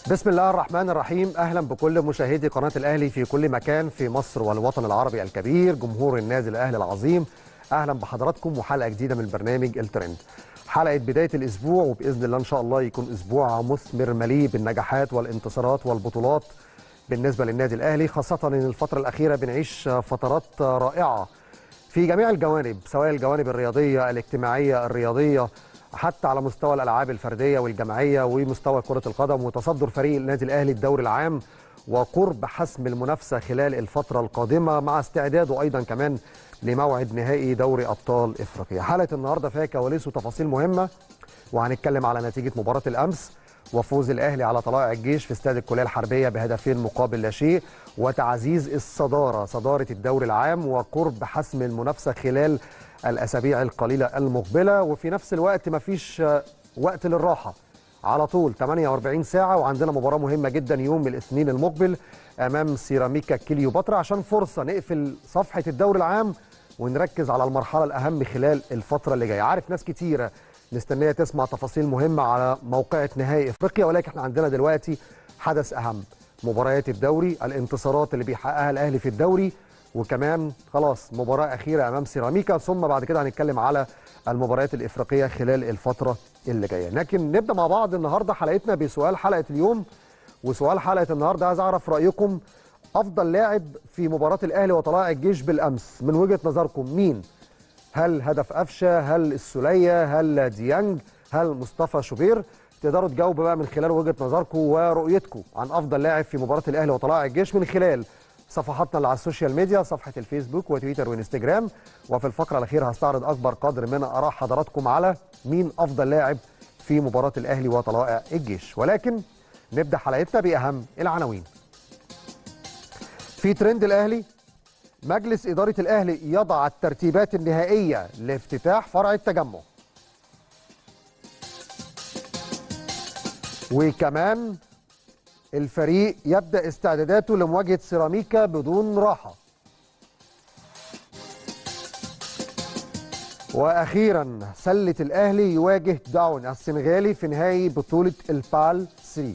بسم الله الرحمن الرحيم اهلا بكل مشاهدي قناه الاهلي في كل مكان في مصر والوطن العربي الكبير جمهور النادي الاهلي العظيم اهلا بحضراتكم وحلقه جديده من برنامج الترند حلقه بدايه الاسبوع وباذن الله ان شاء الله يكون اسبوع مثمر مليء بالنجاحات والانتصارات والبطولات بالنسبه للنادي الاهلي خاصه ان الفتره الاخيره بنعيش فترات رائعه في جميع الجوانب سواء الجوانب الرياضيه الاجتماعيه الرياضيه حتى على مستوى الالعاب الفرديه والجماعيه ومستوى كره القدم وتصدر فريق النادي الاهلي الدوري العام وقرب حسم المنافسه خلال الفتره القادمه مع استعداده ايضا كمان لموعد نهائي دوري ابطال افريقيا. حلقه النهارده فيها كواليس وتفاصيل مهمه وهنتكلم على نتيجه مباراه الامس وفوز الاهلي على طلائع الجيش في استاد الكليه الحربيه بهدفين مقابل لا شيء وتعزيز الصداره صداره الدوري العام وقرب حسم المنافسه خلال الاسابيع القليله المقبله وفي نفس الوقت مفيش وقت للراحه على طول 48 ساعه وعندنا مباراه مهمه جدا يوم الاثنين المقبل امام سيراميكا كليوباترا عشان فرصه نقفل صفحه الدوري العام ونركز على المرحله الاهم خلال الفتره اللي جايه عارف ناس كتيره مستنيه تسمع تفاصيل مهمه على موقعه نهائي افريقيا ولكن احنا عندنا دلوقتي حدث اهم مباريات الدوري الانتصارات اللي بيحققها الاهلي في الدوري وكمان خلاص مباراه اخيره امام سيراميكا ثم بعد كده هنتكلم على المباريات الافريقيه خلال الفتره اللي جايه لكن نبدا مع بعض النهارده حلقتنا بسؤال حلقه اليوم وسؤال حلقه النهارده عايز اعرف رايكم افضل لاعب في مباراه الاهلي وطلائع الجيش بالامس من وجهه نظركم مين هل هدف قفشه هل السوليه هل ديانج هل مصطفى شوبير تقدروا تجاوبوا بقى من خلال وجهه نظركم ورؤيتكم عن افضل لاعب في مباراه الاهلي وطلائع الجيش من خلال صفحاتنا اللي على السوشيال ميديا صفحه الفيسبوك وتويتر وانستجرام وفي الفقره الاخيره هستعرض اكبر قدر من اراء حضراتكم على مين افضل لاعب في مباراه الاهلي وطلائع الجيش ولكن نبدا حلقتنا باهم العناوين في ترند الاهلي مجلس اداره الاهلي يضع الترتيبات النهائيه لافتتاح فرع التجمع وكمان الفريق يبدأ استعداداته لمواجهة سيراميكا بدون راحة وأخيرا سلة الأهلي يواجه داون السنغالي في نهائي بطولة البال 3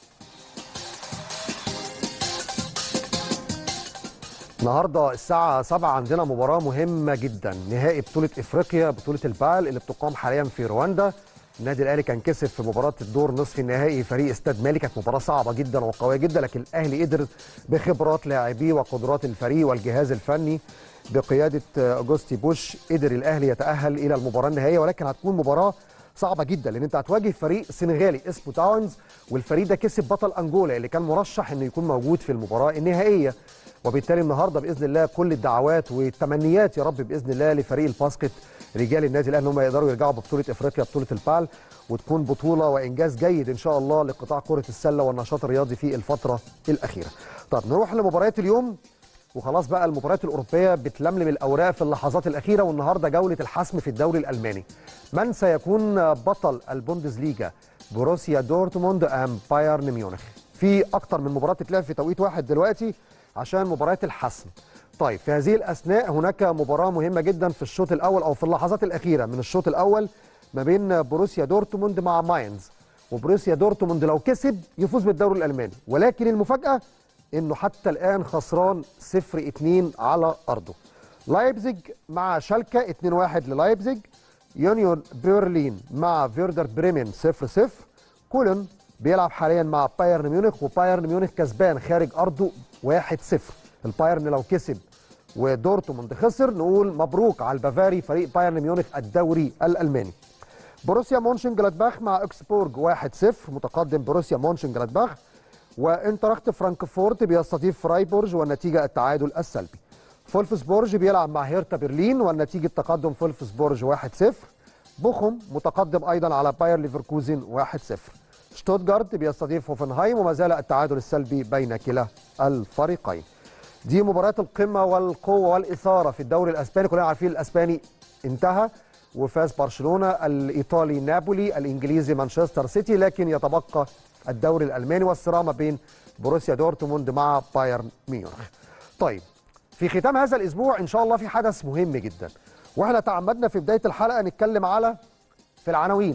النهارده الساعة 7 عندنا مباراة مهمة جدا نهائي بطولة افريقيا بطولة البال اللي بتقام حاليا في رواندا النادي الاهلي كان كسب في مباراه الدور نصف النهائي فريق استاد مالي كانت مباراه صعبه جدا وقويه جدا لكن الاهلي قدر بخبرات لاعبيه وقدرات الفريق والجهاز الفني بقياده اوجوستي بوش قدر الاهلي يتاهل الى المباراه النهائيه ولكن هتكون مباراه صعبه جدا لان انت هتواجه فريق سنغالي اسمه تاونز والفريق ده كسب بطل انجولا اللي كان مرشح انه يكون موجود في المباراه النهائيه وبالتالي النهارده باذن الله كل الدعوات والتمنيات يا رب باذن الله لفريق الباسكت رجال النادي الاهلي هم يقدروا يرجعوا ببطوله افريقيا بطوله البال وتكون بطوله وانجاز جيد ان شاء الله لقطاع كره السله والنشاط الرياضي في الفتره الاخيره. طب نروح لمباريات اليوم وخلاص بقى المباريات الاوروبيه بتلملم الاوراق في اللحظات الاخيره والنهارده جوله الحسم في الدوري الالماني. من سيكون بطل البوندسليجا؟ بروسيا دورتموند ام بايرن ميونخ. في اكتر من مباراه تتلعب في توقيت واحد دلوقتي عشان مباريات الحسم. طيب في هذه الاثناء هناك مباراه مهمه جدا في الشوط الاول او في اللحظات الاخيره من الشوط الاول ما بين بروسيا دورتموند مع ماينز وبروسيا دورتموند لو كسب يفوز بالدوري الالماني ولكن المفاجاه انه حتى الان خسران 0 2 على ارضه لايبزيج مع شالكا 2 1 للايبزيج يونيون برلين مع فيردر بريمن 0 0 كولن بيلعب حاليا مع بايرن ميونخ وبايرن ميونخ كسبان خارج ارضه 1 0 البايرن لو كسب ودورتموند خسر نقول مبروك على البافاري فريق بايرن ميونخ الدوري الالماني بروسيا مونشن جلادباخ مع اكسبورج 1-0 متقدم بروسيا مونشن جلادباخ وانتراخت فرانكفورت بيستضيف فرايبورج والنتيجه التعادل السلبي فولفسبورج بيلعب مع هيرتا برلين والنتيجه تقدم فولفسبورج 1-0 بوخم متقدم ايضا على باير ليفركوزن 1-0 شتوتجارت بيستضيف هوفنهايم وما زال التعادل السلبي بين كلا الفريقين دي مباريات القمه والقوه والاثاره في الدوري الاسباني كلنا عارفين الاسباني انتهى وفاز برشلونه الايطالي نابولي الانجليزي مانشستر سيتي لكن يتبقى الدوري الالماني والصراع ما بين بروسيا دورتموند مع بايرن ميونخ. طيب في ختام هذا الاسبوع ان شاء الله في حدث مهم جدا واحنا تعمدنا في بدايه الحلقه نتكلم على في العناوين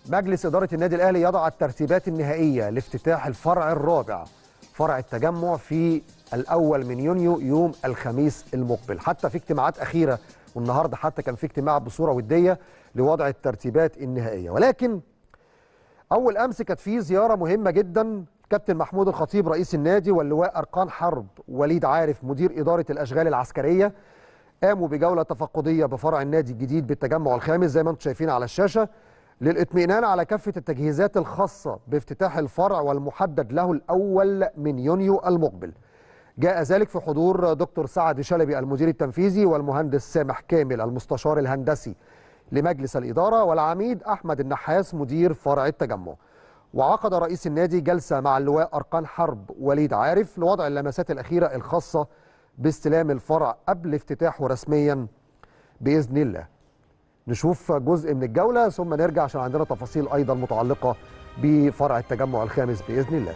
مجلس إدارة النادي الأهلي يضع الترتيبات النهائية لافتتاح الفرع الرابع فرع التجمع في الأول من يونيو يوم الخميس المقبل حتى في اجتماعات أخيرة والنهاردة حتى كان في اجتماع بصورة ودية لوضع الترتيبات النهائية ولكن أول أمس كانت في زيارة مهمة جدا كابتن محمود الخطيب رئيس النادي واللواء أرقان حرب وليد عارف مدير إدارة الأشغال العسكرية قاموا بجولة تفقدية بفرع النادي الجديد بالتجمع الخامس زي ما انتم شايفين على الشاشة للاطمئنان على كافة التجهيزات الخاصة بافتتاح الفرع والمحدد له الأول من يونيو المقبل جاء ذلك في حضور دكتور سعد شلبي المدير التنفيذي والمهندس سامح كامل المستشار الهندسي لمجلس الإدارة والعميد أحمد النحاس مدير فرع التجمع وعقد رئيس النادي جلسة مع اللواء أرقان حرب وليد عارف لوضع اللمسات الأخيرة الخاصة باستلام الفرع قبل افتتاحه رسميا بإذن الله نشوف جزء من الجولة ثم نرجع عشان عندنا تفاصيل أيضا متعلقة بفرع التجمع الخامس بإذن الله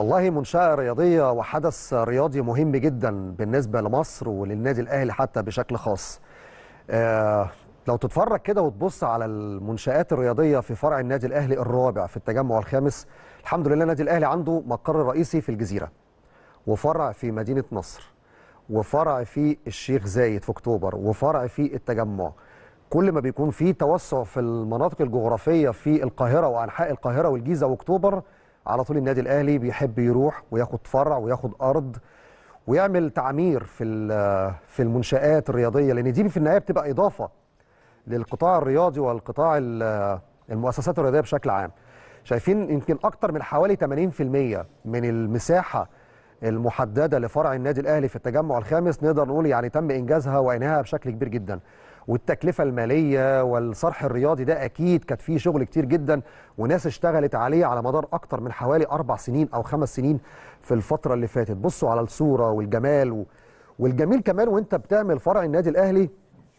والله منشأة رياضية وحدث رياضي مهم جدا بالنسبة لمصر وللنادي الأهلي حتى بشكل خاص آه لو تتفرج كده وتبص على المنشآت الرياضية في فرع النادي الأهلي الرابع في التجمع الخامس الحمد لله النادي الأهلي عنده مقر رئيسي في الجزيرة وفرع في مدينة نصر وفرع في الشيخ زايد في أكتوبر وفرع في التجمع كل ما بيكون في توسع في المناطق الجغرافية في القاهرة وأنحاء القاهرة والجيزة وأكتوبر على طول النادي الاهلي بيحب يروح وياخد فرع وياخد ارض ويعمل تعمير في في المنشات الرياضيه لان دي في النهايه بتبقى اضافه للقطاع الرياضي والقطاع المؤسسات الرياضيه بشكل عام شايفين يمكن اكتر من حوالي 80% من المساحه المحدده لفرع النادي الاهلي في التجمع الخامس نقدر نقول يعني تم انجازها وانهائها بشكل كبير جدا والتكلفه الماليه والصرح الرياضي ده اكيد كانت فيه شغل كتير جدا وناس اشتغلت عليه على مدار اكتر من حوالي اربع سنين او خمس سنين في الفتره اللي فاتت بصوا على الصوره والجمال و... والجميل كمان وانت بتعمل فرع النادي الاهلي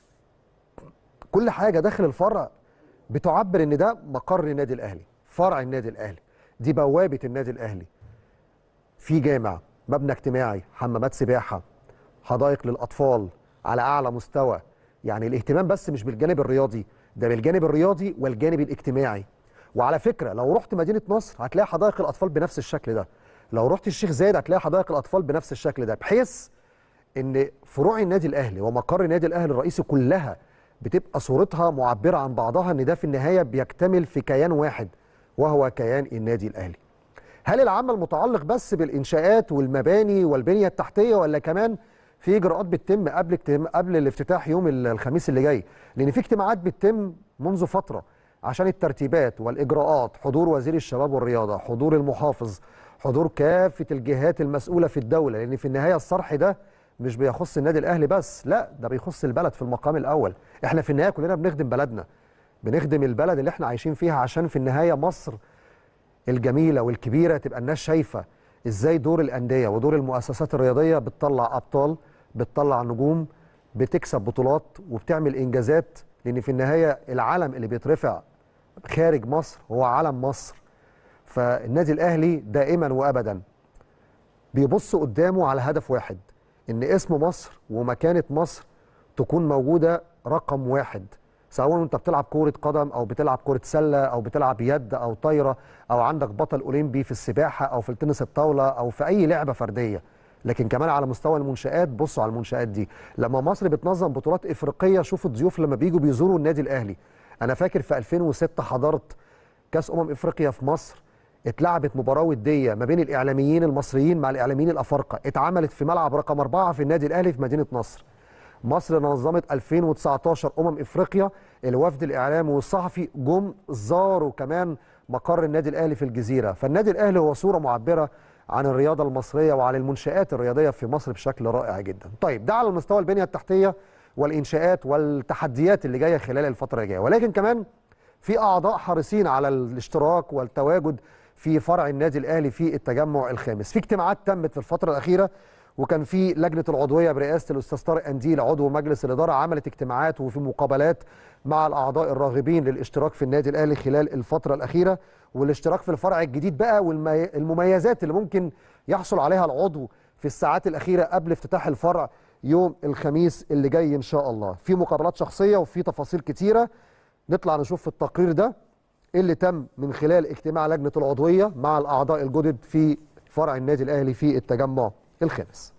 كل حاجه داخل الفرع بتعبر ان ده مقر النادي الاهلي فرع النادي الاهلي دي بوابه النادي الاهلي في جامع مبنى اجتماعي حمامات سباحه حدائق للاطفال على اعلى مستوى يعني الاهتمام بس مش بالجانب الرياضي ده بالجانب الرياضي والجانب الاجتماعي وعلى فكره لو رحت مدينه نصر هتلاقي حدائق الاطفال بنفس الشكل ده لو رحت الشيخ زايد هتلاقي حدائق الاطفال بنفس الشكل ده بحيث ان فروع النادي الاهلي ومقر النادي الاهلي الرئيسي كلها بتبقى صورتها معبره عن بعضها ان ده في النهايه بيكتمل في كيان واحد وهو كيان النادي الاهلي هل العمل متعلق بس بالانشاءات والمباني والبنيه التحتيه ولا كمان في اجراءات بتتم قبل قبل الافتتاح يوم الخميس اللي جاي لان في اجتماعات بتتم منذ فتره عشان الترتيبات والاجراءات حضور وزير الشباب والرياضه حضور المحافظ حضور كافه الجهات المسؤوله في الدوله لان في النهايه الصرح ده مش بيخص النادي الاهلي بس لا ده بيخص البلد في المقام الاول احنا في النهايه كلنا بنخدم بلدنا بنخدم البلد اللي احنا عايشين فيها عشان في النهايه مصر الجميله والكبيره تبقى الناس شايفه ازاي دور الانديه ودور المؤسسات الرياضيه بتطلع ابطال بتطلع نجوم بتكسب بطولات وبتعمل انجازات لان في النهايه العلم اللي بيترفع خارج مصر هو علم مصر فالنادي الاهلي دائما وابدا بيبص قدامه على هدف واحد ان اسم مصر ومكانه مصر تكون موجوده رقم واحد سواء انت بتلعب كوره قدم او بتلعب كوره سله او بتلعب يد او طايره او عندك بطل اولمبي في السباحه او في التنس الطاوله او في اي لعبه فرديه لكن كمان على مستوى المنشآت بصوا على المنشآت دي لما مصر بتنظم بطولات إفريقية شوفوا الضيوف لما بيجوا بيزوروا النادي الأهلي أنا فاكر في 2006 حضرت كأس أمم إفريقيا في مصر اتلعبت مباراة ودية ما بين الإعلاميين المصريين مع الإعلاميين الأفارقة اتعملت في ملعب رقم أربعة في النادي الأهلي في مدينة نصر مصر نظمت 2019 أمم إفريقيا الوفد الإعلامي والصحفي جم زاروا كمان مقر النادي الأهلي في الجزيرة فالنادي الأهلي هو صورة معبرة عن الرياضه المصريه وعن المنشات الرياضيه في مصر بشكل رائع جدا. طيب ده على مستوى البنيه التحتيه والانشاءات والتحديات اللي جايه خلال الفتره الجايه، ولكن كمان في اعضاء حريصين على الاشتراك والتواجد في فرع النادي الاهلي في التجمع الخامس. في اجتماعات تمت في الفتره الاخيره وكان في لجنه العضويه برئاسه الاستاذ طارق انديل عضو مجلس الاداره عملت اجتماعات وفي مقابلات مع الاعضاء الراغبين للاشتراك في النادي الاهلي خلال الفتره الاخيره والاشتراك في الفرع الجديد بقى والمميزات اللي ممكن يحصل عليها العضو في الساعات الاخيره قبل افتتاح الفرع يوم الخميس اللي جاي ان شاء الله في مقابلات شخصيه وفي تفاصيل كتيره نطلع نشوف في التقرير ده اللي تم من خلال اجتماع لجنه العضويه مع الاعضاء الجدد في فرع النادي الاهلي في التجمع الخامس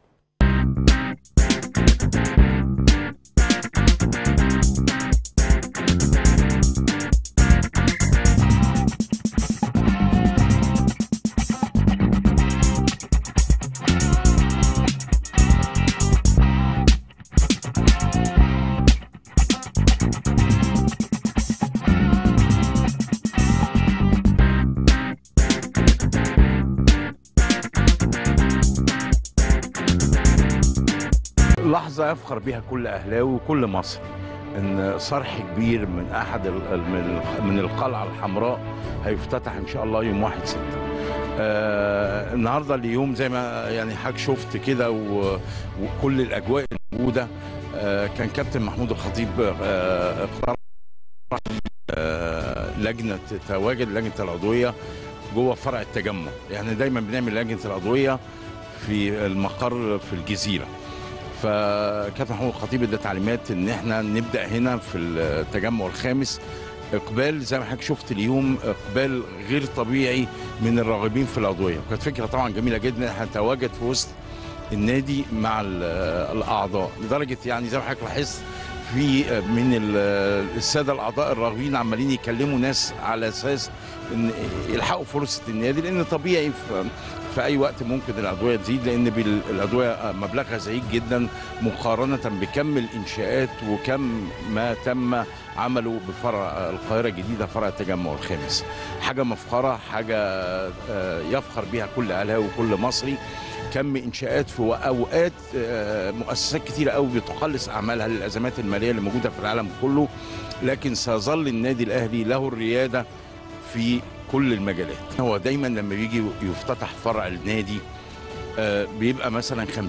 لحظة يفخر بها كل أهلاوي وكل مصري إن صرح كبير من أحد من القلعة الحمراء هيفتتح إن شاء الله يوم 1 6 آه النهارده اليوم زي ما يعني حضرتك شفت كده وكل الأجواء الموجودة آه كان كابتن محمود الخطيب آه آه لجنة تواجد لجنة العضوية جوه فرع التجمع يعني دايما بنعمل لجنه العضويه في المقر في الجزيره فكابتن محمود الخطيب ادى تعليمات ان احنا نبدا هنا في التجمع الخامس اقبال زي ما حضرتك شفت اليوم اقبال غير طبيعي من الراغبين في العضويه وكانت فكره طبعا جميله جدا احنا نتواجد في وسط النادي مع ال- الاعضاء لدرجه يعني زي ما حضرتك لاحظت في من ال- الساده الاعضاء الراغبين عمالين يكلموا ناس على اساس ان يلحقوا فرصه النادي لان طبيعي في, في اي وقت ممكن الادويه تزيد لان بال- الادويه مبلغها زهيد جدا مقارنه بكم الانشاءات وكم ما تم عمله بفرع القاهره الجديده فرع التجمع الخامس حاجه مفخره حاجه آه، يفخر بها كل اهلاوي وكل مصري كم انشاءات في اوقات آه، مؤسسات كتيره قوي بتقلص اعمالها للازمات الماليه اللي موجوده في العالم كله لكن سيظل النادي الاهلي له الرياده في كل المجالات هو دايما لما بيجي يفتتح فرع النادي آه، بيبقى مثلا 50% 40% 30%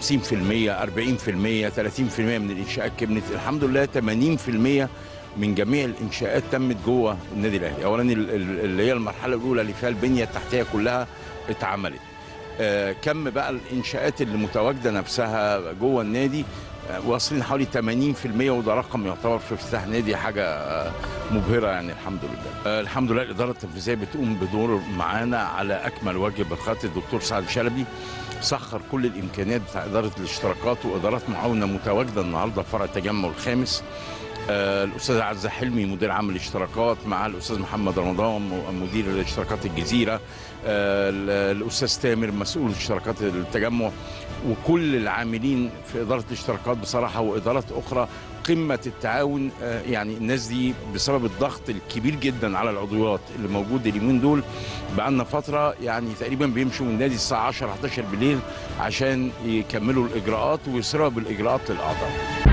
من الانشاءات كملت الحمد لله 80% من جميع الانشاءات تمت جوه النادي الاهلي اولا ال- ال- اللي هي المرحله الاولى اللي فيها البنيه التحتيه كلها اتعملت آه، كم بقى الانشاءات اللي متواجده نفسها جوه النادي آه، واصلين حوالي 80% وده رقم يعتبر في افتتاح نادي حاجه آه، مبهره يعني الحمد لله. آه، الحمد لله الاداره التنفيذيه بتقوم بدور معانا على اكمل وجه بقياده الدكتور سعد شلبي سخر كل الامكانيات بتاع اداره الاشتراكات وادارات معاونه متواجده النهارده في فرع التجمع الخامس. آه، الاستاذ عزه حلمي مدير عام الاشتراكات مع الاستاذ محمد رمضان م- مدير اشتراكات الجزيره آه، ال- الاستاذ تامر مسؤول اشتراكات التجمع وكل العاملين في اداره الاشتراكات بصراحه وادارات اخرى قمه التعاون آه، يعني الناس دي بسبب الضغط الكبير جدا على العضويات اللي موجود اليومين دول بقالنا فتره يعني تقريبا بيمشوا من النادي الساعه 10 11 بالليل عشان يكملوا الاجراءات ويسرعوا بالاجراءات للاعضاء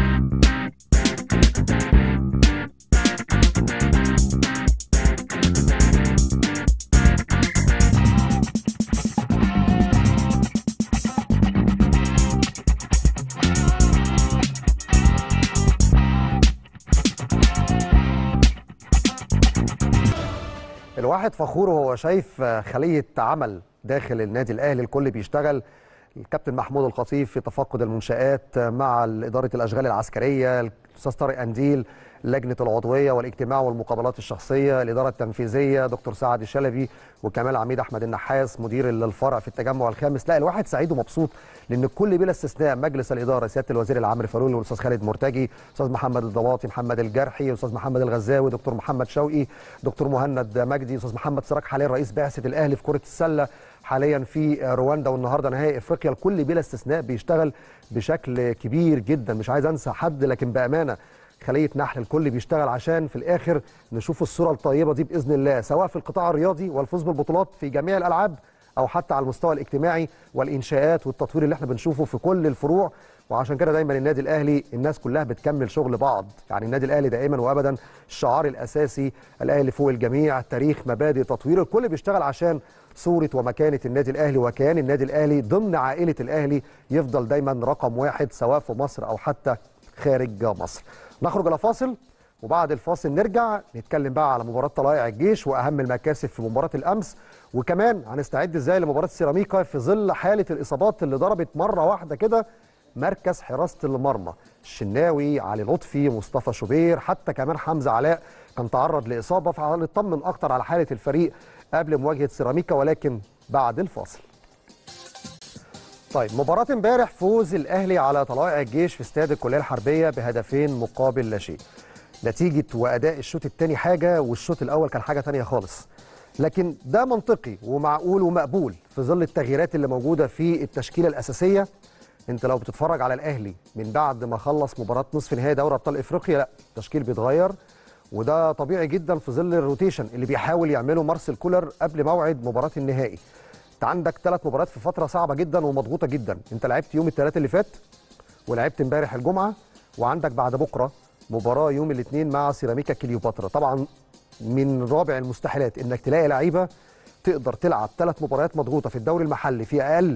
الواحد فخور وهو شايف خلية عمل داخل النادي الأهلي الكل بيشتغل الكابتن محمود الخطيب في تفقد المنشآت مع إدارة الأشغال العسكرية الأستاذ طارق أنديل لجنة العضوية والاجتماع والمقابلات الشخصية الإدارة التنفيذية دكتور سعد شلبي وكمال عميد أحمد النحاس مدير الفرع في التجمع الخامس لا الواحد سعيد ومبسوط لأن الكل بلا استثناء مجلس الإدارة سيادة الوزير العام فاروق والأستاذ خالد مرتجي أستاذ محمد الضواطي محمد الجرحي أستاذ محمد الغزاوي دكتور محمد شوقي دكتور مهند مجدي أستاذ محمد سراج حاليا رئيس بعثة الأهلي في كرة السلة حاليا في رواندا والنهارده نهائي افريقيا الكل بلا استثناء بيشتغل بشكل كبير جدا مش عايز انسى حد لكن بامانه خليه نحل الكل بيشتغل عشان في الاخر نشوف الصوره الطيبه دي باذن الله سواء في القطاع الرياضي والفوز بالبطولات في جميع الالعاب او حتى على المستوى الاجتماعي والانشاءات والتطوير اللي احنا بنشوفه في كل الفروع وعشان كده دايما النادي الاهلي الناس كلها بتكمل شغل بعض يعني النادي الاهلي دائما وابدا الشعار الاساسي الاهلي فوق الجميع تاريخ مبادئ تطوير الكل بيشتغل عشان صوره ومكانه النادي الاهلي وكيان النادي الاهلي ضمن عائله الاهلي يفضل دايما رقم واحد سواء في مصر او حتى خارج مصر نخرج الى فاصل وبعد الفاصل نرجع نتكلم بقى على مباراه طلائع الجيش واهم المكاسب في مباراه الامس وكمان هنستعد ازاي لمباراه سيراميكا في ظل حاله الاصابات اللي ضربت مره واحده كده مركز حراسه المرمى الشناوي علي لطفي مصطفى شوبير حتى كمان حمزه علاء كان تعرض لاصابه فهنطمن اكتر على حاله الفريق قبل مواجهه سيراميكا ولكن بعد الفاصل طيب مباراة امبارح فوز الأهلي على طلائع الجيش في استاد الكلية الحربية بهدفين مقابل لا شيء. نتيجة وأداء الشوط الثاني حاجة والشوط الأول كان حاجة تانية خالص. لكن ده منطقي ومعقول ومقبول في ظل التغييرات اللي موجودة في التشكيلة الأساسية. أنت لو بتتفرج على الأهلي من بعد ما خلص مباراة نصف نهائي دوري أبطال إفريقيا لا التشكيل بيتغير وده طبيعي جدا في ظل الروتيشن اللي بيحاول يعمله مارسيل كولر قبل موعد مباراة النهائي. انت عندك ثلاث مباريات في فتره صعبه جدا ومضغوطه جدا انت لعبت يوم الثلاث اللي فات ولعبت امبارح الجمعه وعندك بعد بكره مباراه يوم الاثنين مع سيراميكا كليوباترا طبعا من رابع المستحيلات انك تلاقي لعيبه تقدر تلعب ثلاث مباريات مضغوطه في الدوري المحلي في اقل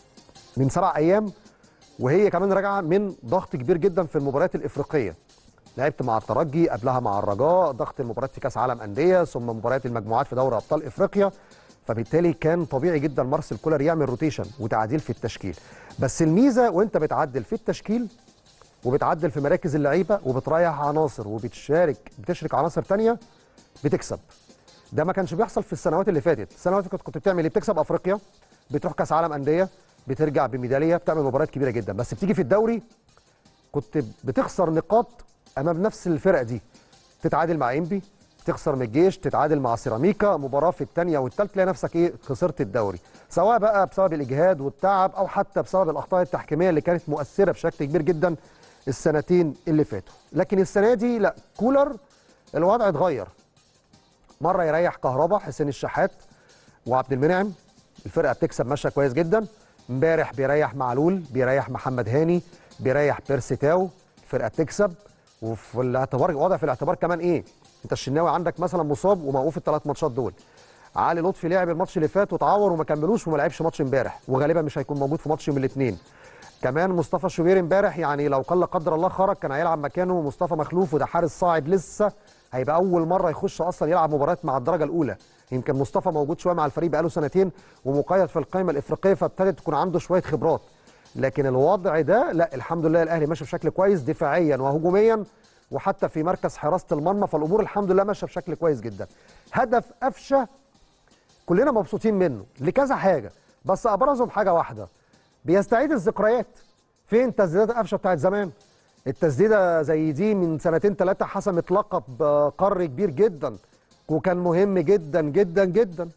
من سبع ايام وهي كمان راجعه من ضغط كبير جدا في المباريات الافريقيه لعبت مع الترجي قبلها مع الرجاء ضغط المباريات في كاس عالم انديه ثم مباريات المجموعات في دوري ابطال افريقيا فبالتالي كان طبيعي جدا مارسيل كولر يعمل روتيشن وتعديل في التشكيل بس الميزه وانت بتعدل في التشكيل وبتعدل في مراكز اللعيبه وبتريح عناصر وبتشارك بتشرك عناصر تانية بتكسب ده ما كانش بيحصل في السنوات اللي فاتت السنوات اللي فاتت كنت بتعمل ايه بتكسب افريقيا بتروح كاس عالم انديه بترجع بميداليه بتعمل مباريات كبيره جدا بس بتيجي في الدوري كنت بتخسر نقاط امام نفس الفرق دي تتعادل مع انبي تخسر من الجيش تتعادل مع سيراميكا مباراه في الثانيه والثالثه تلاقي نفسك ايه خسرت الدوري سواء بقى بسبب الاجهاد والتعب او حتى بسبب الاخطاء التحكيميه اللي كانت مؤثره بشكل كبير جدا السنتين اللي فاتوا لكن السنه دي لا كولر الوضع اتغير مره يريح كهربا حسين الشحات وعبد المنعم الفرقه بتكسب ماشيه كويس جدا امبارح بيريح معلول بيريح محمد هاني بيريح بيرسي تاو الفرقه بتكسب وفي الاعتبار وضع في الاعتبار كمان ايه انت الشناوي عندك مثلا مصاب وموقوف الثلاث ماتشات دول علي لطفي لعب الماتش اللي فات وتعور وما كملوش وما لعبش ماتش امبارح وغالبا مش هيكون موجود في ماتش يوم الاثنين كمان مصطفى شوبير امبارح يعني لو قل قدر الله خرج كان هيلعب مكانه مصطفى مخلوف وده حارس صاعد لسه هيبقى اول مره يخش اصلا يلعب مباريات مع الدرجه الاولى يمكن مصطفى موجود شويه مع الفريق بقاله سنتين ومقيد في القائمه الافريقيه فابتدت تكون عنده شويه خبرات لكن الوضع ده لا الحمد لله الاهلي ماشي بشكل كويس دفاعيا وهجوميا وحتى في مركز حراسه المرمى فالامور الحمد لله ماشيه بشكل كويس جدا هدف قفشه كلنا مبسوطين منه لكذا حاجه بس ابرزهم حاجه واحده بيستعيد الذكريات فين تسديدات قفشه بتاعت زمان التسديده زي دي من سنتين ثلاثه حسمت لقب قاري كبير جدا وكان مهم جدا جدا جدا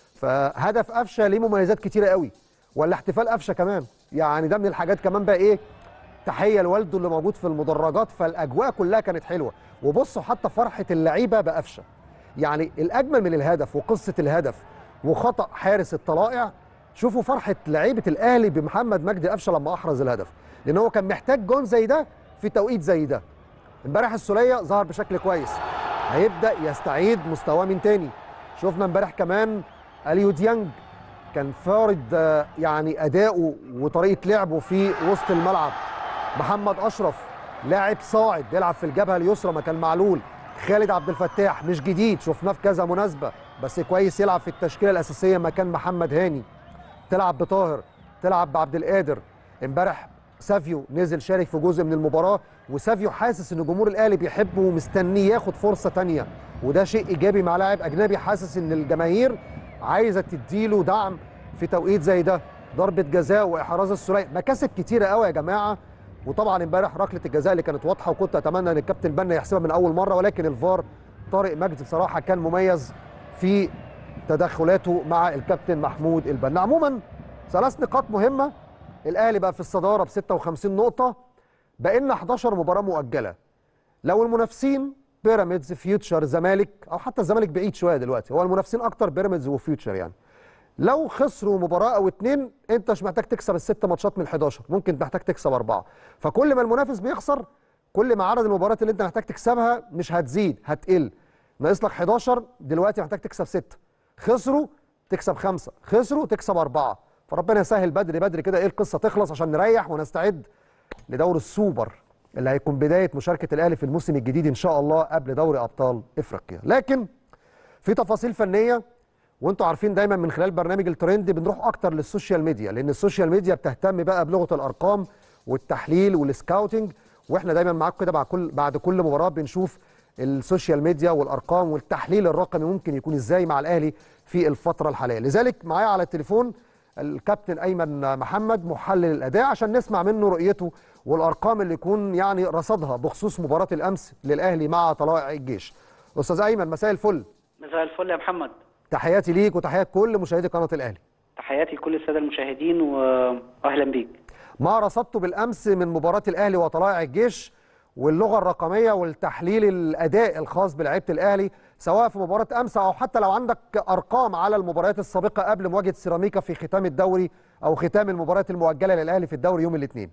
فهدف قفشه ليه مميزات كتيره قوي ولا احتفال قفشه كمان يعني ده من الحاجات كمان بقى ايه تحيه لوالده اللي موجود في المدرجات فالاجواء كلها كانت حلوه وبصوا حتى فرحه اللعيبه بقفشه يعني الاجمل من الهدف وقصه الهدف وخطا حارس الطلائع شوفوا فرحه لعيبه الاهلي بمحمد مجدي قفشه لما احرز الهدف لان هو كان محتاج جون زي ده في توقيت زي ده امبارح السوليه ظهر بشكل كويس هيبدا يستعيد مستواه من تاني شفنا امبارح كمان اليو ديانج كان فارض يعني اداؤه وطريقه لعبه في وسط الملعب محمد اشرف لاعب صاعد بيلعب في الجبهه اليسرى مكان معلول خالد عبد الفتاح مش جديد شفناه في كذا مناسبه بس كويس يلعب في التشكيله الاساسيه مكان محمد هاني تلعب بطاهر تلعب بعبد القادر امبارح سافيو نزل شارك في جزء من المباراه وسافيو حاسس ان جمهور الاهلي بيحبه ومستنيه ياخد فرصه تانية وده شيء ايجابي مع لاعب اجنبي حاسس ان الجماهير عايزه تديله دعم في توقيت زي ده ضربه جزاء واحراز السوليه مكاسب كتيره قوي يا جماعه وطبعا امبارح ركله الجزاء اللي كانت واضحه وكنت اتمنى ان الكابتن بنا يحسبها من اول مره ولكن الفار طارق مجدي بصراحه كان مميز في تدخلاته مع الكابتن محمود البنا عموما ثلاث نقاط مهمه الاهلي بقى في الصداره ب 56 نقطه بقينا 11 مباراه مؤجله لو المنافسين بيراميدز فيوتشر زمالك او حتى الزمالك بعيد شويه دلوقتي هو المنافسين اكتر بيراميدز وفيوتشر يعني لو خسروا مباراه او اتنين انت مش محتاج تكسب الست ماتشات من 11 ممكن محتاج تكسب اربعه فكل ما المنافس بيخسر كل ما عدد المباريات اللي انت محتاج تكسبها مش هتزيد هتقل ناقص لك 11 دلوقتي محتاج تكسب سته خسروا تكسب خمسه خسروا تكسب اربعه فربنا يسهل بدري بدري كده ايه القصه تخلص عشان نريح ونستعد لدور السوبر اللي هيكون بدايه مشاركه الاهلي في الموسم الجديد ان شاء الله قبل دوري ابطال افريقيا لكن في تفاصيل فنيه وانتوا عارفين دايما من خلال برنامج الترند بنروح اكتر للسوشيال ميديا لان السوشيال ميديا بتهتم بقى بلغه الارقام والتحليل والسكاوتنج واحنا دايما معاكم كده بعد كل بعد كل مباراه بنشوف السوشيال ميديا والارقام والتحليل الرقمي ممكن يكون ازاي مع الاهلي في الفتره الحاليه لذلك معايا على التليفون الكابتن ايمن محمد محلل الاداء عشان نسمع منه رؤيته والارقام اللي يكون يعني رصدها بخصوص مباراه الامس للاهلي مع طلائع الجيش استاذ ايمن مساء الفل مساء الفل يا محمد تحياتي ليك وتحيات كل مشاهدي قناه الاهلي تحياتي لكل الساده المشاهدين واهلا بيك ما رصدته بالامس من مباراه الاهلي وطلائع الجيش واللغه الرقميه والتحليل الاداء الخاص بلعيبه الاهلي سواء في مباراه امس او حتى لو عندك ارقام على المباريات السابقه قبل مواجهه سيراميكا في ختام الدوري او ختام المباريات المؤجله للاهلي في الدوري يوم الاثنين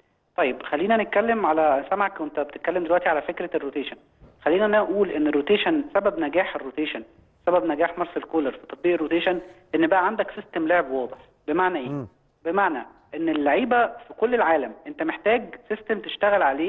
طيب خلينا نتكلم على سمعك وانت بتتكلم دلوقتي على فكره الروتيشن خلينا نقول ان الروتيشن سبب نجاح الروتيشن سبب نجاح مارسيل كولر في تطبيق الروتيشن ان بقى عندك سيستم لعب واضح بمعنى ايه م. بمعنى ان اللعيبه في كل العالم انت محتاج سيستم تشتغل عليه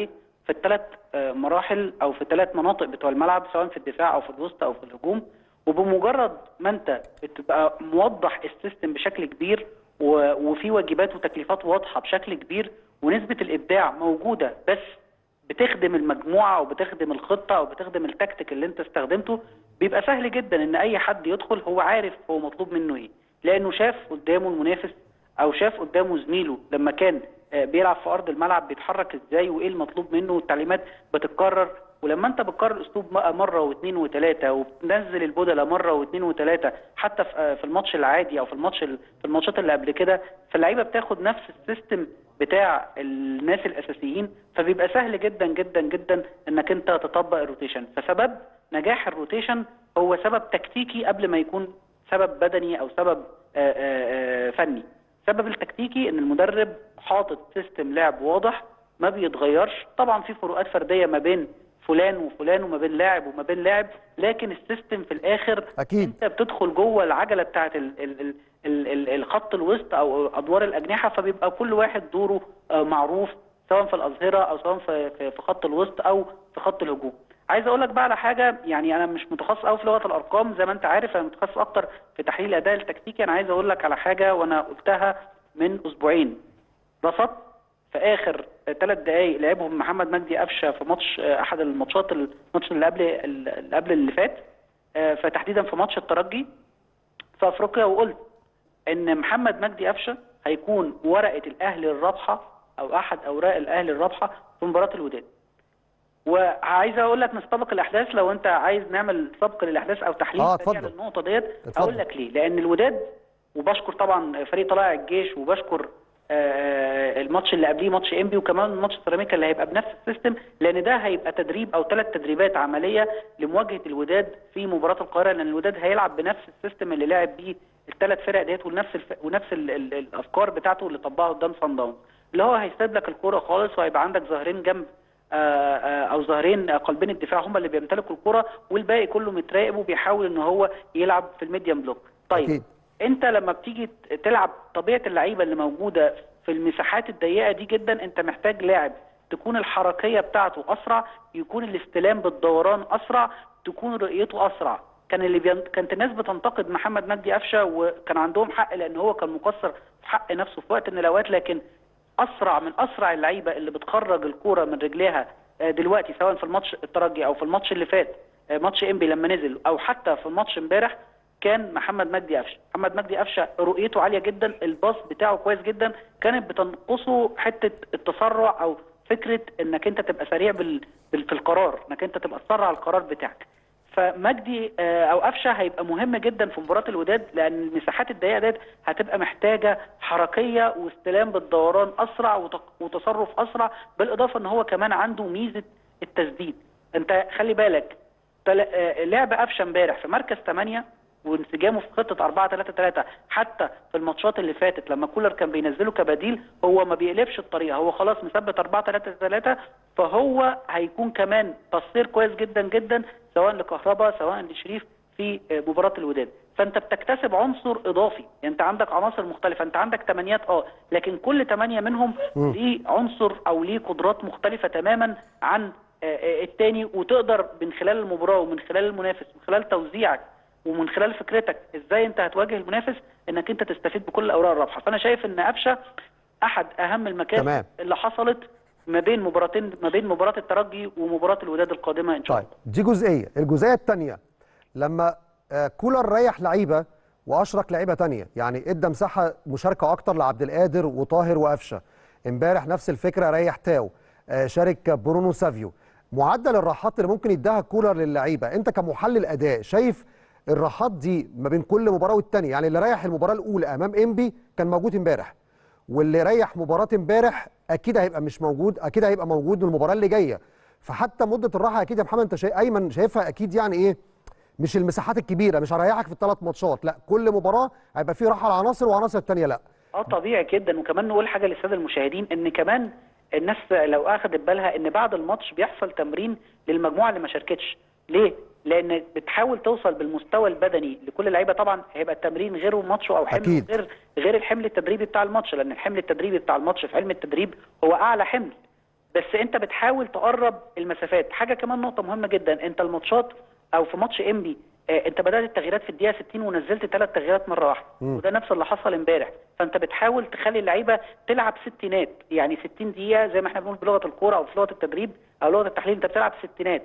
في الثلاث مراحل او في الثلاث مناطق بتوع الملعب سواء في الدفاع او في الوسط او في الهجوم وبمجرد ما انت بتبقى موضح السيستم بشكل كبير و- وفي واجبات وتكليفات واضحه بشكل كبير ونسبه الابداع موجوده بس بتخدم المجموعه او بتخدم الخطه او بتخدم التكتيك اللي انت استخدمته بيبقى سهل جدا ان اي حد يدخل هو عارف هو مطلوب منه ايه لانه شاف قدامه المنافس او شاف قدامه زميله لما كان آه، بيلعب في ارض الملعب بيتحرك ازاي وايه المطلوب منه والتعليمات بتتكرر ولما انت بتكرر الاسلوب م- مره واثنين وثلاثه وبتنزل البدله مره واثنين وثلاثه حتى في آه، في الماتش العادي او في الماتش ال- في الماتشات اللي قبل كده فاللعيبه بتاخد نفس السيستم بتاع الناس الاساسيين فبيبقى سهل جدا جدا جدا انك انت تطبق الروتيشن فسبب نجاح الروتيشن هو سبب تكتيكي قبل ما يكون سبب بدني او سبب آه، آه، آه، فني السبب التكتيكي ان المدرب حاطط سيستم لعب واضح ما بيتغيرش طبعا في فروقات فرديه ما بين فلان وفلان وما بين لاعب وما بين لاعب لكن السيستم في الاخر أكيد. انت بتدخل جوه العجله بتاعت ال ال ال ال ال الخط الوسط او ادوار الاجنحه فبيبقى كل واحد دوره آه، معروف سواء في الاظهره او سواء في في في خط الوسط او في خط الهجوم عايز اقول لك بقى على حاجه يعني انا مش متخصص قوي في لغه الارقام زي ما انت عارف انا متخصص اكتر في تحليل الاداء التكتيكي انا عايز اقول لك على حاجه وانا قلتها من اسبوعين رصدت في اخر ثلاث دقائق لعبهم محمد مجدي قفشه في ماتش آه، احد الماتشات الماتش اللي قبل اللي قبل اللي فات آه، فتحديدا في ماتش الترجي في افريقيا وقلت ان محمد مجدي قفشه هيكون ورقه الاهلي الرابحه او احد اوراق الاهلي الرابحه في مباراه الوداد وعايز اقول لك نستبق الاحداث لو انت عايز نعمل سبق للاحداث او تحليل آه، سريع اتفضل. للنقطه ديت اتفضل. اقول لك ليه لان الوداد وبشكر طبعا فريق طلائع الجيش وبشكر آه، الماتش اللي قبليه ماتش انبي وكمان ماتش سيراميكا اللي هيبقى بنفس السيستم لان ده هيبقى تدريب او ثلاث تدريبات عمليه لمواجهه الوداد في مباراه القاهره لان الوداد هيلعب بنفس السيستم اللي لعب بيه الثلاث فرق ديت ونفس الف... ونفس ال... ال... الافكار بتاعته اللي طبقها قدام صن داونز اللي هو هيسيب لك الكوره خالص وهيبقى عندك ظهرين جنب آه، آه، او ظهرين آه، قلبين الدفاع هم اللي بيمتلكوا الكره والباقي كله متراقب وبيحاول ان هو يلعب في الميديم بلوك طيب أكيد. انت لما بتيجي تلعب طبيعه اللعيبه اللي موجوده في المساحات الضيقه دي جدا انت محتاج لاعب تكون الحركيه بتاعته اسرع يكون الاستلام بالدوران اسرع تكون رؤيته اسرع كان اللي بين... كانت الناس بتنتقد محمد مجدي قفشه وكان عندهم حق لان هو كان مقصر في حق نفسه في وقت من الاوقات لكن اسرع من اسرع اللعيبه اللي بتخرج الكوره من رجليها آه، دلوقتي سواء في الماتش الترجي او في الماتش اللي فات آه، ماتش انبي لما نزل او حتى في الماتش امبارح كان محمد مجدي قفشه محمد مجدي قفشه رؤيته عاليه جدا الباص بتاعه كويس جدا كانت بتنقصه حته التسرع او فكره انك انت تبقى سريع بال... بال... في القرار انك انت تبقى تسرع القرار بتاعك فمجدي آه، او قفشه هيبقى مهم جدا في مباراه الوداد لان المساحات الضيقه ديت هتبقى محتاجه حركيه واستلام بالدوران اسرع وت- وتصرف اسرع بالاضافه ان هو كمان عنده ميزه التسديد انت خلي بالك تل- آه، لعب قفشه امبارح في مركز 8 وانسجامه في خطه 4 3 3 حتى في الماتشات اللي فاتت لما كولر كان بينزله كبديل هو ما بيقلبش الطريقه هو خلاص مثبت 4 3 3 فهو هيكون كمان تصوير كويس جدا جدا سواء لكهربا سواء لشريف في آه، مباراه الوداد فانت بتكتسب عنصر اضافي يعني انت عندك عناصر مختلفه انت عندك تمانيات اه لكن كل تمانية منهم ليه عنصر او ليه قدرات مختلفه تماما عن آه، آه، التاني وتقدر من خلال المباراه ومن خلال المنافس ومن خلال توزيعك ومن خلال فكرتك ازاي انت هتواجه المنافس انك انت تستفيد بكل الاوراق الرابحه فانا شايف ان قفشه احد اهم المكاسب تمام. اللي حصلت ما بين مباراتين ما بين مباراه الترجي ومباراه الوداد القادمه ان شاء طيب الله دي جزئيه الجزئيه الثانيه لما آه، كولر ريح لعيبه واشرك لعيبه تانية يعني ادى مساحه مشاركه اكتر لعبد القادر وطاهر وقفشه امبارح نفس الفكره ريح تاو آه، شارك برونو سافيو معدل الراحات اللي ممكن يديها كولر للعيبه انت كمحلل اداء شايف الراحات دي ما بين كل مباراه والتانية يعني اللي ريح المباراه الاولى امام انبي كان موجود امبارح واللي ريح مباراه امبارح اكيد هيبقى مش موجود اكيد هيبقى موجود المباراه اللي جايه فحتى مده الراحه اكيد يا محمد انت شايف ايمن شايفها اكيد يعني ايه مش المساحات الكبيره مش هريحك في الثلاث ماتشات لا كل مباراه هيبقى فيه راحه لعناصر وعناصر الثانيه لا اه طبيعي جدا وكمان نقول حاجه للساده المشاهدين ان كمان الناس لو اخذت بالها ان بعد الماتش بيحصل تمرين للمجموعه اللي ما شاركتش ليه لان بتحاول توصل بالمستوى البدني لكل اللعيبه طبعا هيبقى التمرين غير ماتش او حمل أكيد. غير غير الحمل التدريبي بتاع الماتش لان الحمل التدريبي بتاع الماتش في علم التدريب هو اعلى حمل بس انت بتحاول تقرب المسافات حاجه كمان نقطه مهمه جدا انت الماتشات او في ماتش انبي آه، انت بدات التغييرات في الدقيقه 60 ونزلت ثلاث تغييرات مره واحده وده نفس اللي حصل امبارح فانت بتحاول تخلي اللعيبه تلعب ستينات يعني 60 دقيقه زي ما احنا بنقول بلغه الكوره او في لغه التدريب او لغه التحليل انت بتلعب ستينات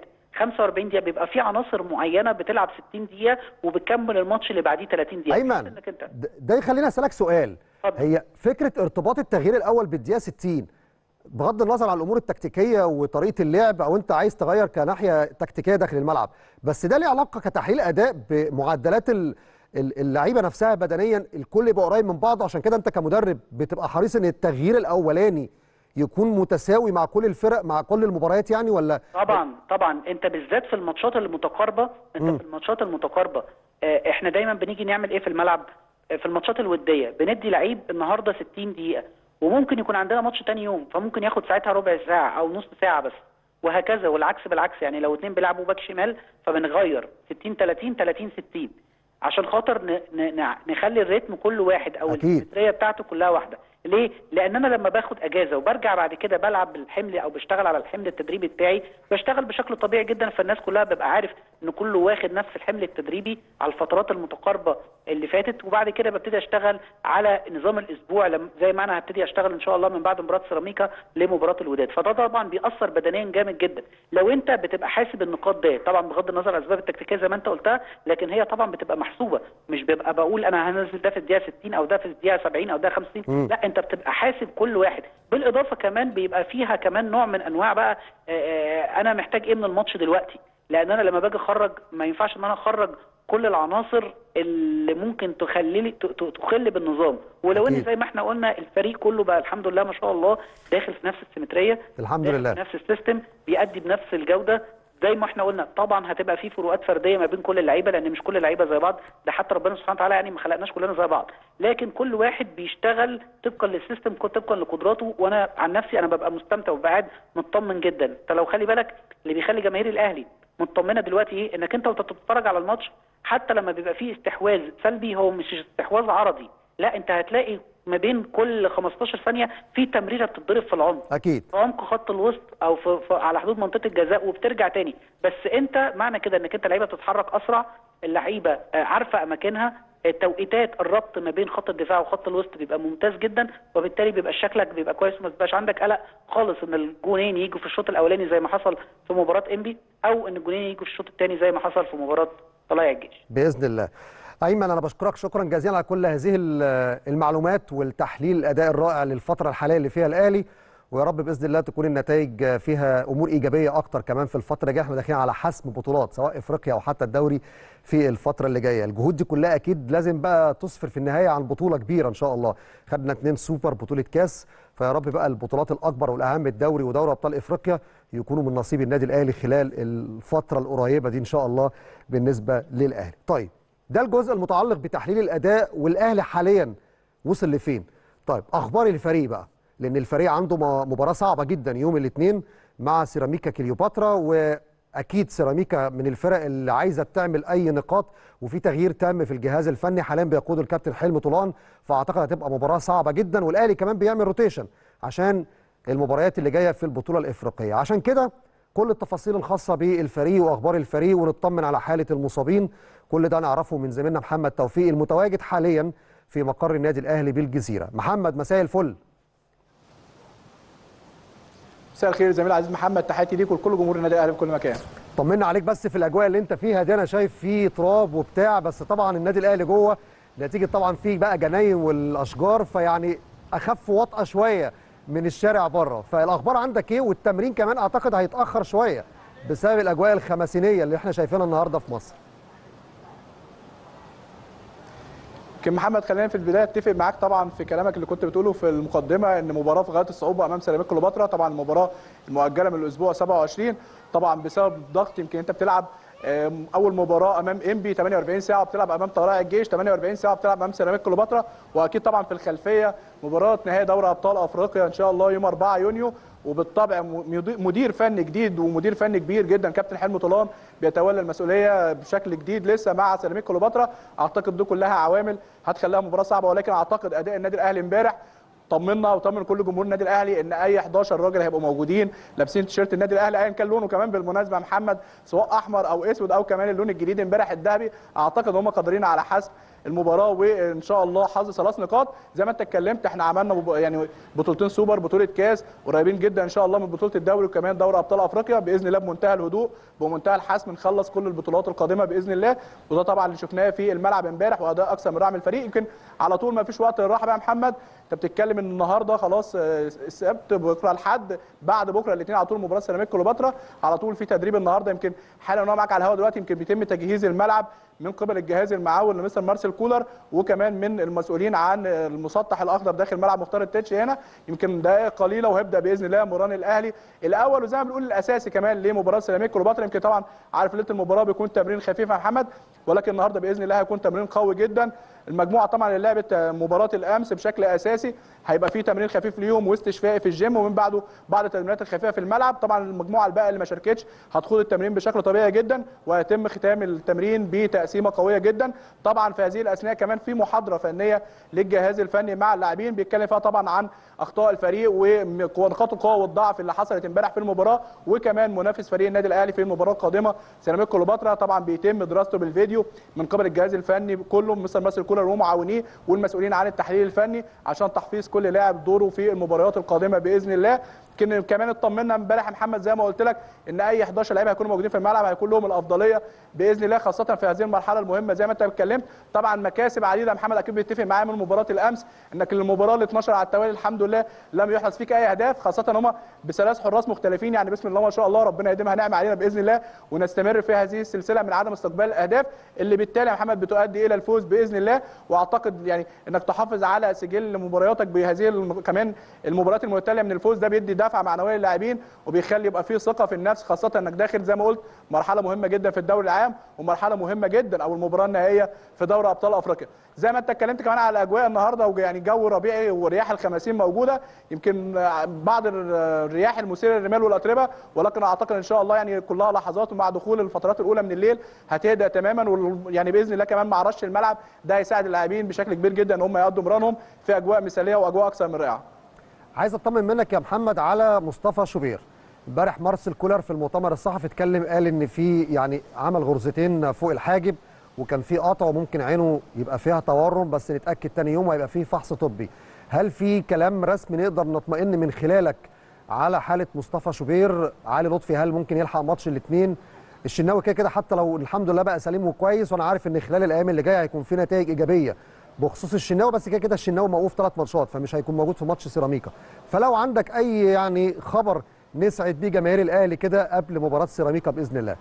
45 دقيقه بيبقى في عناصر معينه بتلعب 60 دقيقه وبتكمل الماتش اللي بعديه 30 دقيقه ايمن انك انت د- ده يخليني اسالك سؤال اتفضل. هي فكره ارتباط التغيير الاول بالدقيقه 60 بغض النظر عن الامور التكتيكيه وطريقه اللعب او انت عايز تغير كناحيه تكتيكيه داخل الملعب بس ده ليه علاقه كتحليل اداء بمعدلات ال- ال- اللعيبه نفسها بدنيا الكل يبقى قريب من بعضه عشان كده انت كمدرب بتبقى حريص ان التغيير الاولاني يكون متساوي مع كل الفرق مع كل المباريات يعني ولا طبعا طبعا انت بالذات في الماتشات المتقاربه انت في الماتشات المتقاربه اه، احنا دايما بنيجي نعمل ايه في الملعب اه، في الماتشات الوديه بندي لعيب النهارده 60 دقيقه وممكن يكون عندنا ماتش تاني يوم فممكن ياخد ساعتها ربع ساعه او نص ساعه بس وهكذا والعكس بالعكس يعني لو اتنين بيلعبوا باك شمال فبنغير 60 30 30 60 عشان خاطر ن- ن- ن- نخلي الريتم كل واحد او أكيد. السيمتريه بتاعته كلها واحده ليه لان انا لما باخد اجازه وبرجع بعد كده بلعب بالحمل او بشتغل على الحمل التدريبي بتاعي بشتغل بشكل طبيعي جدا فالناس كلها ببقى عارف ان كله واخد نفس الحمل التدريبي على الفترات المتقاربه اللي فاتت وبعد كده ببتدي اشتغل على نظام الاسبوع لم- زي ما انا هبتدي اشتغل ان شاء الله من بعد مباراه سيراميكا لمباراه الوداد فده طبعا بيأثر بدنيا جامد جدا لو انت بتبقى حاسب النقاط دي طبعا بغض النظر عن الاسباب التكتيكيه زي ما انت قلتها لكن هي طبعا بتبقى محسوبه مش بيبقى بقول انا هنزل ده في الدقيقه 60 او ده في الدقيقه 70 او ده 50 لا انت بتبقى حاسب كل واحد بالاضافه كمان بيبقى فيها كمان نوع من انواع بقى آه، آه، انا محتاج ايه من الماتش دلوقتي لان انا لما باجي اخرج ما ينفعش ان انا اخرج كل العناصر اللي ممكن تخلي ت- ت- تخل بالنظام ولو ان أكيد. زي ما احنا قلنا الفريق كله بقى الحمد لله ما شاء الله داخل في نفس السيمتريه الحمد داخل لله. في نفس السيستم بيأدي بنفس الجوده زي ما احنا قلنا طبعا هتبقى في فروقات فرديه ما بين كل اللعيبه لان مش كل اللعيبه زي بعض ده حتى ربنا سبحانه وتعالى يعني ما خلقناش كلنا زي بعض لكن كل واحد بيشتغل طبقا للسيستم طبقا لقدراته وانا عن نفسي انا ببقى مستمتع وببقى قاعد مطمن جدا انت لو خلي بالك اللي بيخلي جماهير الاهلي مطمنه دلوقتي ايه انك انت وانت بتتفرج على الماتش حتى لما بيبقى فيه استحواذ سلبي هو مش استحواذ عرضي لا انت هتلاقي ما بين كل 15 ثانيه في تمريره بتتضرب في العمق اكيد في عمق خط الوسط او في, في على حدود منطقه الجزاء وبترجع تاني بس انت معنى كده انك انت لعيبه بتتحرك اسرع اللعيبه آه، عارفه اماكنها التوقيتات الربط ما بين خط الدفاع وخط الوسط بيبقى ممتاز جدا وبالتالي بيبقى شكلك بيبقى كويس وما بيبقاش عندك قلق خالص ان الجونين يجوا في الشوط الاولاني زي ما حصل في مباراه انبي او ان الجونين يجوا في الشوط الثاني زي ما حصل في مباراه طلائع الجيش باذن الله ايمن انا بشكرك شكرا جزيلا على كل هذه ال- المعلومات والتحليل الاداء الرائع للفتره الحاليه اللي فيها الاهلي ويا رب باذن الله تكون النتائج فيها امور ايجابيه اكتر كمان في الفتره الجايه احنا داخلين على حسم بطولات سواء افريقيا او حتى الدوري في الفتره اللي جايه الجهود دي كلها اكيد لازم بقى تسفر في النهايه عن بطوله كبيره ان شاء الله خدنا اتنين سوبر بطوله كاس فيا رب بقى البطولات الاكبر والاهم الدوري ودوري ابطال افريقيا يكونوا من نصيب النادي الاهلي خلال الفتره القريبه دي ان شاء الله بالنسبه للاهلي طيب ده الجزء المتعلق بتحليل الاداء والاهلي حاليا وصل لفين طيب اخبار الفريق بقى لان الفريق عنده م- مباراه صعبه جدا يوم الاثنين مع سيراميكا كليوباترا واكيد سيراميكا من الفرق اللي عايزه تعمل اي نقاط وفي تغيير تام في الجهاز الفني حاليا بيقوده الكابتن حلمي طولان فاعتقد هتبقى مباراه صعبه جدا والاهلي كمان بيعمل روتيشن عشان المباريات اللي جايه في البطوله الافريقيه عشان كده كل التفاصيل الخاصه بالفريق واخبار الفريق ونطمن على حاله المصابين كل ده نعرفه من زميلنا محمد توفيق المتواجد حاليا في مقر النادي الاهلي بالجزيره محمد مساء الفل مساء الخير زميل عزيز محمد تحياتي ليك ولكل جمهور النادي الاهلي في كل مكان طمنا عليك بس في الاجواء اللي انت فيها دي انا شايف فيه تراب وبتاع بس طبعا النادي الاهلي جوه نتيجه طبعا فيه بقى جناين والاشجار فيعني اخف وطأه شويه من الشارع بره فالاخبار عندك ايه والتمرين كمان اعتقد هيتاخر شويه بسبب الاجواء الخماسينيه اللي احنا شايفينها النهارده في مصر يمكن محمد خلينا في البدايه اتفق معاك طبعا في كلامك اللي كنت بتقوله في المقدمه ان مباراه في غايه الصعوبه امام سيراميكا كليوباترا طبعا المباراه المؤجله من الاسبوع 27 طبعا بسبب الضغط يمكن انت بتلعب آم، اول مباراه امام انبي 48 ساعه بتلعب امام طلائع الجيش 48 ساعه بتلعب امام سيراميكا كليوباترا واكيد طبعا في الخلفيه مباراه نهائي دوري ابطال افريقيا ان شاء الله يوم 4 يونيو وبالطبع مدير- مدير فني جديد ومدير فني كبير جدا كابتن حلمي طولان بيتولى المسؤوليه بشكل جديد لسه مع سيراميكا كليوباترا اعتقد دي كلها عوامل هتخليها مباراه صعبه ولكن اعتقد اداء النادي الاهلي امبارح طمنا وطمن كل جمهور النادي الاهلي ان اي 11 راجل هيبقوا موجودين لابسين تيشيرت النادي الاهلي ايا كان لونه كمان بالمناسبه يا محمد سواء احمر او اسود او كمان اللون الجديد امبارح الذهبي اعتقد هم قادرين على حسم المباراه وان شاء الله حظ ثلاث نقاط زي ما انت اتكلمت احنا عملنا بب- يعني بطولتين سوبر بطوله كاس قريبين جدا ان شاء الله من بطوله الدوري وكمان دوري ابطال افريقيا باذن الله بمنتهى الهدوء بمنتهى الحسم نخلص كل البطولات القادمه باذن الله وده طبعا اللي شفناه في الملعب امبارح واداء اكثر من رائع من الفريق يمكن على طول ما فيش وقت للراحه بقى يا محمد انت بتتكلم ان النهارده خلاص آه، السبت بكره الحد بعد بكره الاثنين على طول مباراه سيراميكا كليوباترا على طول في تدريب النهارده يمكن حالا وانا معاك على الهواء دلوقتي يمكن بيتم تجهيز الملعب من قبل الجهاز المعاون لمستر مارسيل كولر وكمان من المسؤولين عن المسطح الاخضر داخل ملعب مختار التتش هنا يمكن دقائق قليله وهيبدا باذن الله مران الاهلي الاول وزي ما بنقول الاساسي كمان لمباراه سيراميكا كليوباترا يمكن طبعا عارف ليله المباراه بيكون تمرين خفيف يا محمد ولكن النهارده باذن الله هيكون تمرين قوي جدا المجموعه طبعا اللي لعبت مباراه الامس بشكل اساسي هيبقى في تمرين خفيف ليهم واستشفائي في الجيم ومن بعده بعض التمرينات الخفيفه في الملعب طبعا المجموعه الباقيه اللي ما شاركتش هتخوض التمرين بشكل طبيعي جدا ويتم ختام التمرين بتقسيمه قويه جدا طبعا في هذه الاثناء كمان في محاضره فنيه للجهاز الفني مع اللاعبين بيتكلم فيها طبعا عن اخطاء الفريق ونقاط القوه والضعف اللي حصلت امبارح في المباراه وكمان منافس فريق النادي الاهلي في المباراه القادمه سيراميكا كليوباترا طبعا بيتم دراسته بالفيديو من قبل الجهاز الفني كله مستر مارسيل كولر ومعاونيه والمسؤولين عن التحليل الفني عشان تحفيظ كل لاعب دوره في المباريات القادمه باذن الله يمكن كمان اطمنا امبارح يا محمد زي ما قلت لك ان اي 11 لعيب هيكونوا موجودين في الملعب هيكون لهم الافضليه باذن الله خاصه في هذه المرحله المهمه زي ما انت اتكلمت طبعا مكاسب عديده يا محمد اكيد بيتفق معايا من مباراه الامس انك المباراه ال 12 على التوالي الحمد لله لم يحرز فيك اي اهداف خاصه ان هم بثلاث حراس مختلفين يعني بسم الله ما شاء الله ربنا يديمها نعمه علينا باذن الله ونستمر في هذه السلسله من عدم استقبال الاهداف اللي بالتالي يا محمد بتؤدي الى الفوز باذن الله واعتقد يعني انك تحافظ على سجل مبارياتك بهذه الم- كمان المباريات المتتاليه من الفوز ده بيدي دفعه معنويه للاعبين وبيخلي يبقى فيه ثقه في النفس خاصه انك داخل زي ما قلت مرحله مهمه جدا في الدوري العام ومرحله مهمه جدا او المباراه النهائيه في دوري ابطال افريقيا زي ما انت اتكلمت كمان على الاجواء النهارده ويعني جو ربيعي ورياح الخماسين موجوده يمكن بعض الرياح المثيره للرمال والاتربه ولكن اعتقد ان شاء الله يعني كلها لحظات ومع دخول الفترات الاولى من الليل هتهدأ تماما وال- يعني باذن الله كمان مع رش الملعب ده هيساعد اللاعبين بشكل كبير جدا ان هم يقضوا مرانهم في اجواء مثاليه واجواء اكثر من رائعه عايز اطمن منك يا محمد على مصطفى شوبير امبارح مارسيل كولر في المؤتمر الصحفي اتكلم قال ان في يعني عمل غرزتين فوق الحاجب وكان في قطع وممكن عينه يبقى فيها تورم بس نتاكد تاني يوم وهيبقى فيه فحص طبي هل في كلام رسمي نقدر نطمئن من خلالك على حاله مصطفى شوبير علي لطفي هل ممكن يلحق ماتش الاثنين الشناوي كده كده حتى لو الحمد لله بقى سليم وكويس وانا عارف ان خلال الايام اللي جايه هيكون في نتائج ايجابيه بخصوص الشناوي بس كده كده الشناوي موقوف ثلاث ماتشات فمش هيكون موجود في ماتش سيراميكا فلو عندك اي يعني خبر نسعد بيه جماهير الاهلي كده قبل مباراه سيراميكا باذن الله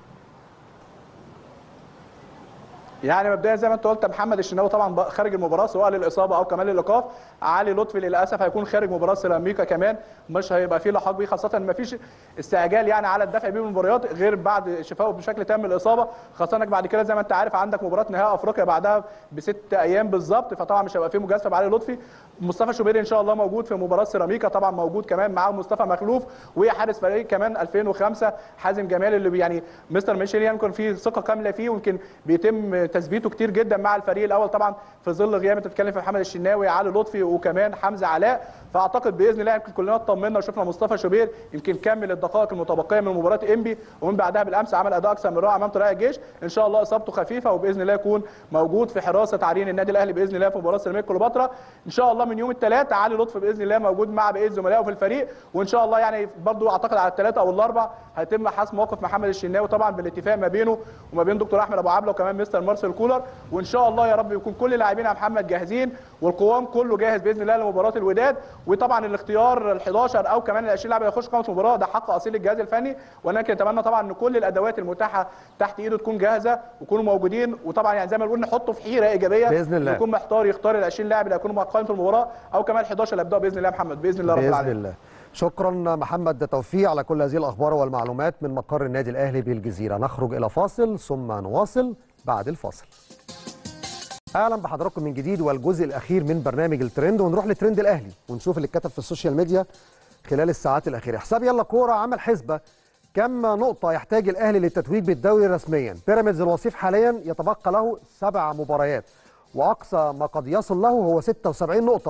يعني مبدئيا زي ما انت قلت يا محمد الشناوي طبعا بقى خارج المباراه سواء للاصابه او كمان للايقاف علي لطفي للاسف هيكون خارج مباراه سيراميكا كمان مش هيبقى فيه لحاق بيه خاصه ان مفيش استعجال يعني على الدفع بيه من المباريات غير بعد شفائه بشكل تام من الاصابه خاصه انك بعد كده زي ما انت عارف عندك مباراه نهائي افريقيا بعدها بست ايام بالظبط فطبعا مش هيبقى فيه مجازفه بعلي لطفي مصطفى شوبيري ان شاء الله موجود في مباراه سيراميكا طبعا موجود كمان معاه مصطفى مخلوف وحارس فريق كمان 2005 حازم جمال اللي بي- يعني مستر ميشيل يمكن فيه ثقه كامله فيه ويمكن بيتم تثبيته كتير جدا مع الفريق الاول طبعا في ظل غياب انت بتتكلم في محمد الشناوي علي لطفي وكمان حمزه علاء فاعتقد باذن الله يمكن كلنا اطمنا وشفنا مصطفى شوبير يمكن كمل الدقائق المتبقيه من مباراه انبي ومن بعدها بالامس عمل اداء اكثر من رائع امام طلائع الجيش ان شاء الله اصابته خفيفه وباذن الله يكون موجود في حراسه عرين النادي الاهلي باذن الله في مباراه سيراميكا كليوباترا ان شاء الله من يوم الثلاث علي لطفي باذن الله موجود مع بقيه زملائه في الفريق وان شاء الله يعني برضو اعتقد على الثلاثه او الاربع هيتم حسم موقف محمد الشناوي طبعا بالاتفاق ما بينه وما بين دكتور احمد ابو عبله وكمان مستر مارسيل كولر وان شاء الله يا رب يكون كل لاعبين يا محمد جاهزين والقوام كله جاهز باذن الله لمباراه الوداد وطبعا الاختيار ال 11 او كمان ال 20 لاعب اللي هيخش قائمه المباراه ده حق اصيل الجهاز الفني ولكن نتمنى طبعا ان كل الادوات المتاحه تحت ايده تكون جاهزه ويكونوا موجودين وطبعا يعني زي ما بنقول نحطه في حيره ايجابيه بإذن الله. يكون محتار يختار ال 20 لاعب اللي هيكونوا مع قائمه المباراه او كمان ال 11 اللي هيبداوا باذن الله يا محمد باذن الله رب باذن العالمين الله شكرا محمد توفيق على كل هذه الاخبار والمعلومات من مقر النادي الاهلي بالجزيره نخرج الى فاصل ثم نواصل بعد الفاصل اهلا بحضراتكم من جديد والجزء الاخير من برنامج الترند ونروح لترند الاهلي ونشوف اللي اتكتب في السوشيال ميديا خلال الساعات الاخيره حساب يلا كوره عمل حسبه كم نقطة يحتاج الأهلي للتتويج بالدوري رسميا بيراميدز الوصيف حاليا يتبقى له سبع مباريات وأقصى ما قد يصل له هو 76 نقطة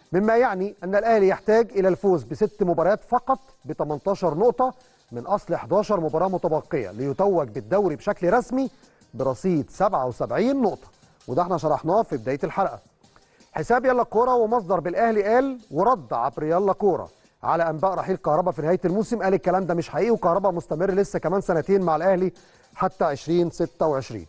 مما يعني ان الاهلي يحتاج الى الفوز بست مباريات فقط ب 18 نقطه من اصل 11 مباراه متبقيه ليتوج بالدوري بشكل رسمي برصيد 77 نقطه وده احنا شرحناه في بدايه الحلقه حساب يلا كوره ومصدر بالاهلي قال ورد عبر يلا كوره على انباء رحيل كهربا في نهايه الموسم قال الكلام ده مش حقيقي وكهربا مستمر لسه كمان سنتين مع الاهلي حتى 2026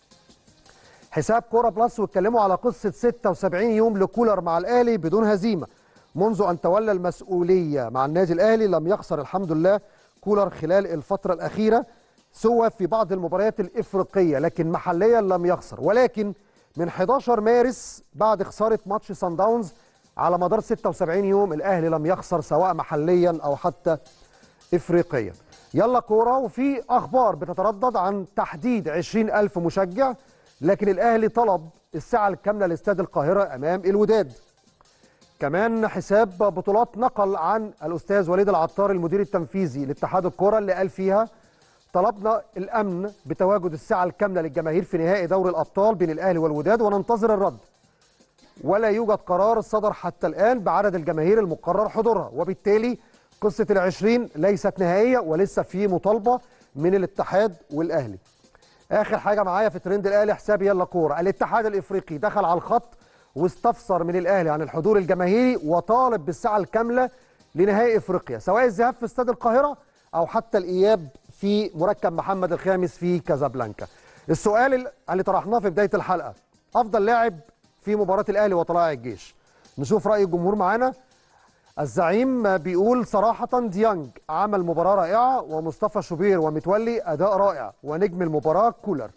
حساب كوره بلس واتكلموا على قصه 76 يوم لكولر مع الاهلي بدون هزيمه منذ ان تولى المسؤوليه مع النادي الاهلي لم يخسر الحمد لله كولر خلال الفتره الاخيره سوى في بعض المباريات الافريقيه لكن محليا لم يخسر ولكن من 11 مارس بعد خساره ماتش سان داونز على مدار 76 يوم الاهلي لم يخسر سواء محليا او حتى افريقيا يلا كوره وفي اخبار بتتردد عن تحديد 20000 مشجع لكن الاهلي طلب الساعه الكامله لاستاد القاهره امام الوداد كمان حساب بطولات نقل عن الاستاذ وليد العطار المدير التنفيذي لاتحاد الكره اللي قال فيها طلبنا الامن بتواجد الساعه الكامله للجماهير في نهائي دوري الابطال بين الاهلي والوداد وننتظر الرد ولا يوجد قرار صدر حتى الان بعدد الجماهير المقرر حضورها وبالتالي قصه العشرين ليست نهائيه ولسه في مطالبه من الاتحاد والاهلي اخر حاجه معايا في ترند الاهلي حساب يلا كوره الاتحاد الافريقي دخل على الخط واستفسر من الاهلي عن الحضور الجماهيري وطالب بالساعه الكامله لنهائي افريقيا سواء الذهاب في استاد القاهره او حتى الاياب في مركب محمد الخامس في كازابلانكا السؤال اللي طرحناه في بدايه الحلقه افضل لاعب في مباراه الاهلي وطلائع الجيش نشوف راي الجمهور معانا الزعيم بيقول صراحة ديانج عمل مباراة رائعة ومصطفى شوبير ومتولي أداء رائع ونجم المباراة كولر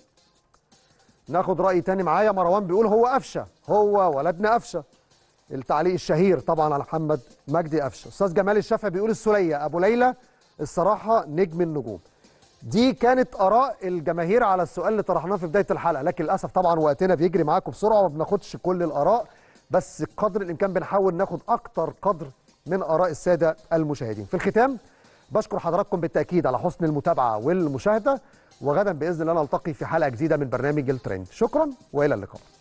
ناخد رأي تاني معايا مروان بيقول هو قفشة هو ولدنا قفشة التعليق الشهير طبعا على محمد مجدي قفشة أستاذ جمال الشافعي بيقول السولية أبو ليلى الصراحة نجم النجوم دي كانت آراء الجماهير على السؤال اللي طرحناه في بداية الحلقة لكن للأسف طبعا وقتنا بيجري معاكم بسرعة وما بناخدش كل الآراء بس قدر الإمكان بنحاول ناخد أكتر قدر من آراء السادة المشاهدين في الختام بشكر حضراتكم بالتأكيد على حسن المتابعة والمشاهدة وغدا بإذن الله نلتقي في حلقة جديدة من برنامج الترند شكرا وإلى اللقاء